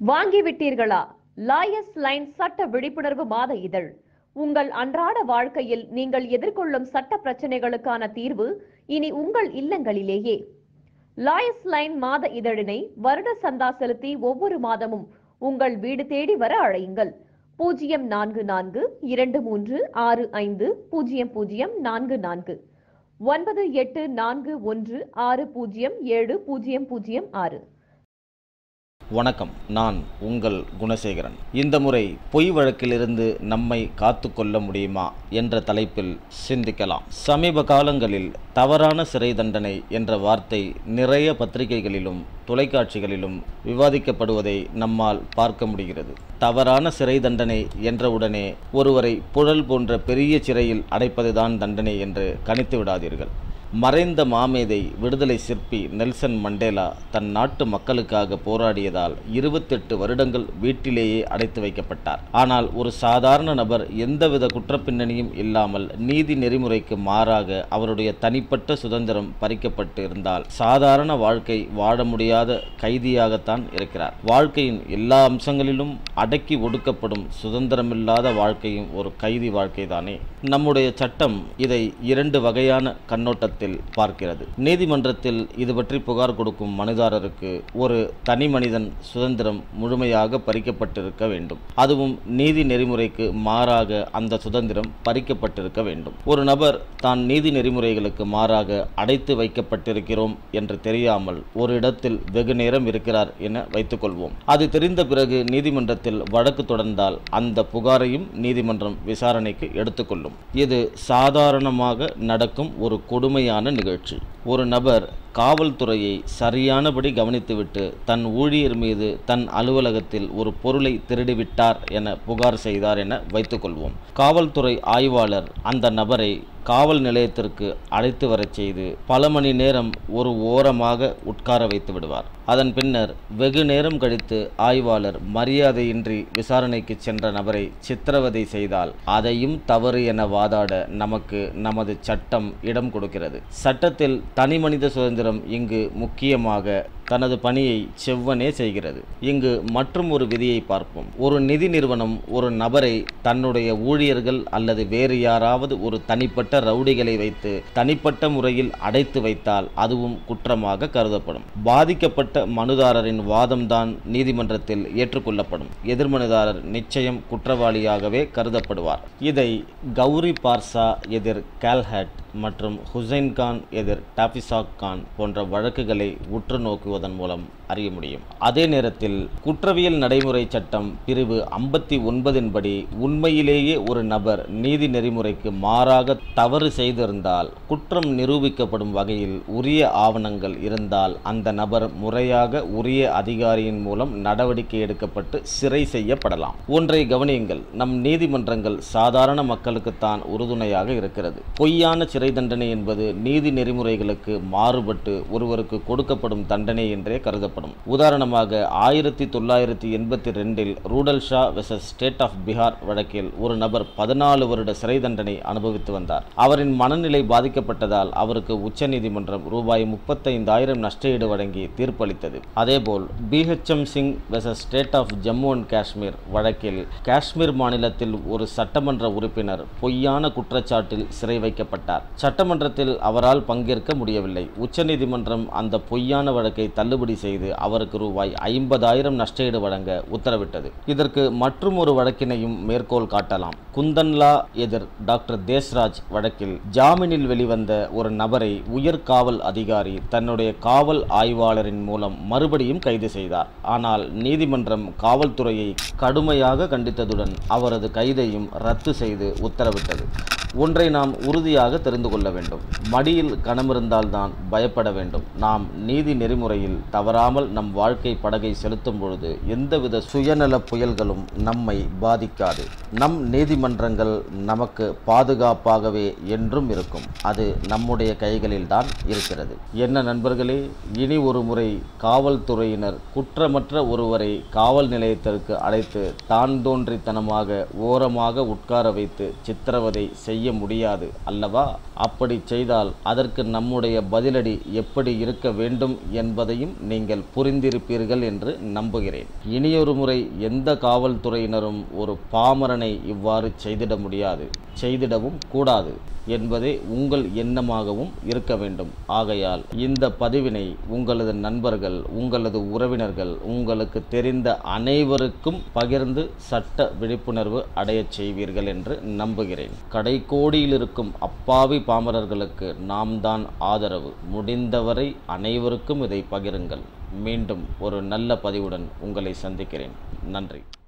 வாங்கிவிட்டீர்களா லாயஸ் line சட்ட விழிப்புணர்வு மாத இதழ் உங்கள் அன்றாட வாழ்க்கையில் நீங்கள் எதிர்கொள்ளும் சட்ட பிரச்சனைகளுக்கான தீர்வு இனி உங்கள் இல்லங்களிலேயே லாயஸ் லைன் மாத இதழினை வருட சந்தா செலுத்தி ஒவ்வொரு மாதமும் உங்கள் வீடு தேடி வர அழையுங்கள் பூஜ்ஜியம் நான்கு நான்கு இரண்டு மூன்று ஆறு ஐந்து பூஜ்ஜியம் பூஜ்ஜியம் நான்கு நான்கு ஒன்பது எட்டு நான்கு ஒன்று ஆறு பூஜ்ஜியம் ஏழு பூஜ்ஜியம் பூஜ்ஜியம் ஆறு வணக்கம் நான் உங்கள் குணசேகரன் இந்த முறை பொய் வழக்கிலிருந்து நம்மை காத்து கொள்ள முடியுமா என்ற தலைப்பில் சிந்திக்கலாம் சமீப காலங்களில் தவறான சிறை தண்டனை என்ற வார்த்தை நிறைய பத்திரிகைகளிலும் தொலைக்காட்சிகளிலும் விவாதிக்கப்படுவதை நம்மால் பார்க்க முடிகிறது தவறான சிறை தண்டனை என்றவுடனே ஒருவரை புழல் போன்ற பெரிய சிறையில் அடைப்பதுதான் தண்டனை என்று கணித்து விடாதீர்கள் மறைந்த மாமேதை விடுதலை சிற்பி நெல்சன் மண்டேலா தன் நாட்டு மக்களுக்காக போராடியதால் இருபத்தெட்டு வருடங்கள் வீட்டிலேயே அடைத்து வைக்கப்பட்டார் ஆனால் ஒரு சாதாரண நபர் எந்தவித குற்றப்பின்னணியும் இல்லாமல் நீதி நெறிமுறைக்கு மாறாக அவருடைய தனிப்பட்ட சுதந்திரம் பறிக்கப்பட்டு இருந்தால் சாதாரண வாழ்க்கை வாழ முடியாத கைதியாகத்தான் இருக்கிறார் வாழ்க்கையின் எல்லா அம்சங்களிலும் அடக்கி ஒடுக்கப்படும் சுதந்திரமில்லாத வாழ்க்கையும் ஒரு கைதி வாழ்க்கைதானே நம்முடைய சட்டம் இதை இரண்டு வகையான கண்ணோட்டத்தில் பார்க்கிறது நீதிமன்றத்தில் இது பற்றி புகார் கொடுக்கும் மனுதாரருக்கு ஒரு தனி மனிதன் சுதந்திரம் முழுமையாக பறிக்கப்பட்டிருக்க வேண்டும் அதுவும் நீதி நெறிமுறைக்கு மாறாக அந்த சுதந்திரம் பறிக்கப்பட்டிருக்க வேண்டும் ஒரு நபர் தான் நீதி நெறிமுறைகளுக்கு மாறாக அடைத்து வைக்கப்பட்டிருக்கிறோம் என்று தெரியாமல் ஒரு இடத்தில் வெகு நேரம் இருக்கிறார் என வைத்துக்கொள்வோம் அது தெரிந்த பிறகு நீதிமன்றத்தில் வழக்கு தொடர்ந்தால் அந்த புகாரையும் நீதிமன்றம் விசாரணைக்கு எடுத்துக்கொள்ளும் இது சாதாரணமாக நடக்கும் ஒரு கொடுமையான நிகழ்ச்சி ஒரு நபர் காவல்துறையை சரியானபடி கவனித்துவிட்டு தன் ஊழியர் மீது தன் அலுவலகத்தில் ஒரு பொருளை திருடிவிட்டார் என புகார் செய்தார் என வைத்துக்கொள்வோம் காவல்துறை ஆய்வாளர் அந்த நபரை காவல் நிலையத்திற்கு அழைத்து வரச் செய்து பல மணி நேரம் ஒரு ஓரமாக உட்கார வைத்து விடுவார் அதன் பின்னர் வெகு நேரம் கழித்து ஆய்வாளர் மரியாதையின்றி விசாரணைக்கு சென்ற நபரை சித்திரவதை செய்தால் அதையும் தவறு என வாதாட நமக்கு நமது சட்டம் இடம் கொடுக்கிறது சட்டத்தில் தனி மனித சுதந்திரம் இங்கு முக்கியமாக தனது பணியை செவ்வனே செய்கிறது இங்கு மற்றும் ஒரு விதியை பார்ப்போம் ஒரு நிதி நிறுவனம் ஒரு நபரை தன்னுடைய ஊழியர்கள் அல்லது வேறு யாராவது ஒரு தனிப்பட்ட ரவுடிகளை வைத்து தனிப்பட்ட முறையில் அடைத்து வைத்தால் அதுவும் குற்றமாக கருதப்படும் பாதிக்கப்பட்ட மனுதாரரின் வாதம்தான் நீதிமன்றத்தில் ஏற்றுக்கொள்ளப்படும் எதிர்மனுதாரர் நிச்சயம் குற்றவாளியாகவே கருதப்படுவார் இதை கௌரி பார்சா எதிர் கால்ஹட் மற்றும் ஹுசைன் கான் எதிர் டாபிசாக் கான் போன்ற வழக்குகளை உற்று நோக்குவதன் மூலம் அறிய முடியும் அதே நேரத்தில் குற்றவியல் நடைமுறை சட்டம் பிரிவு ஐம்பத்தி ஒன்பதின்படி உண்மையிலேயே ஒரு நபர் நீதி நெறிமுறைக்கு மாறாக தவறு செய்திருந்தால் குற்றம் நிரூபிக்கப்படும் வகையில் உரிய ஆவணங்கள் இருந்தால் அந்த நபர் முறையாக உரிய அதிகாரியின் மூலம் நடவடிக்கை எடுக்கப்பட்டு சிறை செய்யப்படலாம் ஒன்றை கவனியுங்கள் நம் நீதிமன்றங்கள் சாதாரண மக்களுக்குத்தான் உறுதுணையாக இருக்கிறது பொய்யான சிறை தண்டனை என்பது நீதி நெறிமுறைகளுக்கு மாறுபட்டு ஒருவருக்கு கொடுக்கப்படும் தண்டனை என்றே கருதப்படும் உதாரணமாக ஆயிரத்தி தொள்ளாயிரத்தி எண்பத்தி ரெண்டில் Rudul Sah versus state of Bihar வழக்கில் ஒரு நபர் பதினாலு வருட சிறை தண்டனை அனுபவித்து வந்தார் அவரின் மனநிலை பாதிக்கப்பட்டதால் அவருக்கு உச்சநீதிமன்றம் ரூபாய் முப்பத்தைந்தாயிரம் நஷ்டஈடு வழங்கி தீர்ப்பளித்தது அதேபோல் BHM Singh versus state of Jammu and Kashmir வழக்கில் காஷ்மீர் மாநிலத்தில் ஒரு சட்டமன்ற உறுப்பினர் பொய்யான குற்றச்சாட்டில் சிறை வைக்கப்பட்டார் சட்டமன்றத்தில் அவரால் பங்கேற்க முடியவில்லை உச்சநீதிமன்றம் அந்த பொய்யான வழக்கை தள்ளுபடி செய்து அவருக்கு ரூபாய் ஐம்பதாயிரம் நஷ்டஈடு வழங்க உத்தரவிட்டது இதற்கு மற்றும் ஒரு வழக்கினையும் மேற்கோள் காட்டலாம் குந்தன்லா எதிர் டாக்டர் தேஸ்ராஜ் வழக்கில் ஜாமீனில் வெளிவந்த ஒரு நபரை உயர் காவல் அதிகாரி தன்னுடைய காவல் ஆய்வாளரின் மூலம் மறுபடியும் கைது செய்தார் ஆனால் நீதிமன்றம் காவல்துறையை கடுமையாக கண்டித்ததுடன் அவரது கைதையும் ரத்து செய்து உத்தரவிட்டது ஒன்றை நாம் உறுதியாக தெரிந்து கொள்ள வேண்டும் மடியில் கனமிருந்தால்தான் பயப்பட வேண்டும் நாம் நீதி நெறிமுறையில் தவறாமல் நம் வாழ்க்கை படகை செலுத்தும் பொழுது எந்தவித சுயநல புயல்களும் நம்மை பாதிக்காது நம் நீதிமன்றங்கள் நமக்கு பாதுகாப்பாகவே என்றும் இருக்கும் அது நம்முடைய கைகளில்தான் இருக்கிறது என்ன நண்பர்களே இனி ஒரு முறை காவல்துறையினர் குற்றமற்ற ஒருவரை காவல் நிலையத்திற்கு அழைத்து தான் தோன்றித்தனமாக ஓரமாக உட்கார வைத்து சித்திரவதை செய்ய செய்ய முடியாது அல்லவா அப்படி செய்தால் அதற்கு நம்முடைய பதிலடி எப்படி இருக்க வேண்டும் என்பதையும் நீங்கள் புரிந்திருப்பீர்கள் என்று நம்புகிறேன் இனியொரு முறை எந்த காவல்துறையினரும் ஒரு பாமரனை இவ்வாறு செய்திட முடியாது செய்திடவும் கூடாது என்பதே உங்கள் எண்ணமாகவும் இருக்க வேண்டும் ஆகையால் இந்த பதிவினை உங்களது நண்பர்கள் உங்களது உறவினர்கள் உங்களுக்கு தெரிந்த அனைவருக்கும் பகிர்ந்து சட்ட விழிப்புணர்வு அடையச் செய்வீர்கள் என்று நம்புகிறேன் கடைக்கோடியில் இருக்கும் அப்பாவி பாமரர்களுக்கு நாம் தான் ஆதரவு முடிந்தவரை அனைவருக்கும் இதை பகிருங்கள் மீண்டும் ஒரு நல்ல பதிவுடன் உங்களை சந்திக்கிறேன் நன்றி